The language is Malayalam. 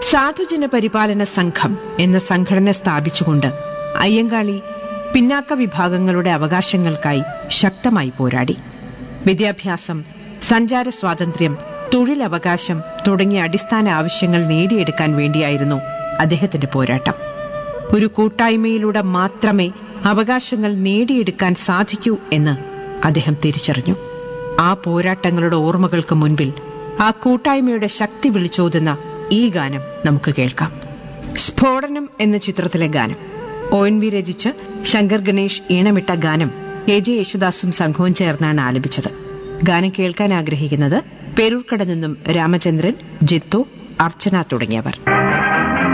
സാധുജന പരിപാലന സംഘം എന്ന സംഘടന സ്ഥാപിച്ചുകൊണ്ട് അയ്യങ്കാളി പിന്നാക്ക വിഭാഗങ്ങളുടെ അവകാശങ്ങൾക്കായി ശക്തമായി പോരാടി വിദ്യാഭ്യാസം സഞ്ചാര സ്വാതന്ത്ര്യം തൊഴിലവകാശം തുടങ്ങിയ അടിസ്ഥാന ആവശ്യങ്ങൾ നേടിയെടുക്കാൻ വേണ്ടിയായിരുന്നു അദ്ദേഹത്തിന്റെ പോരാട്ടം ഒരു കൂട്ടായ്മയിലൂടെ മാത്രമേ അവകാശങ്ങൾ നേടിയെടുക്കാൻ സാധിക്കൂ എന്ന് അദ്ദേഹം തിരിച്ചറിഞ്ഞു ആ പോരാട്ടങ്ങളുടെ ഓർമ്മകൾക്ക് മുൻപിൽ ആ കൂട്ടായ്മയുടെ ശക്തി വിളിച്ചോതുന്ന ഈ ഗാനം നമുക്ക് കേൾക്കാം സ്ഫോടനം എന്ന ചിത്രത്തിലെ ഗാനം ഒ എൻ വി രചിച്ച് ശങ്കർ ഗണേഷ് ഈണമിട്ട ഗാനം എ ജെ യേശുദാസും സംഘവും ചേർന്നാണ് ആലപിച്ചത് ഗാനം കേൾക്കാൻ ആഗ്രഹിക്കുന്നത് പേരൂർക്കട നിന്നും രാമചന്ദ്രൻ ജിത്തു അർച്ചന തുടങ്ങിയവർ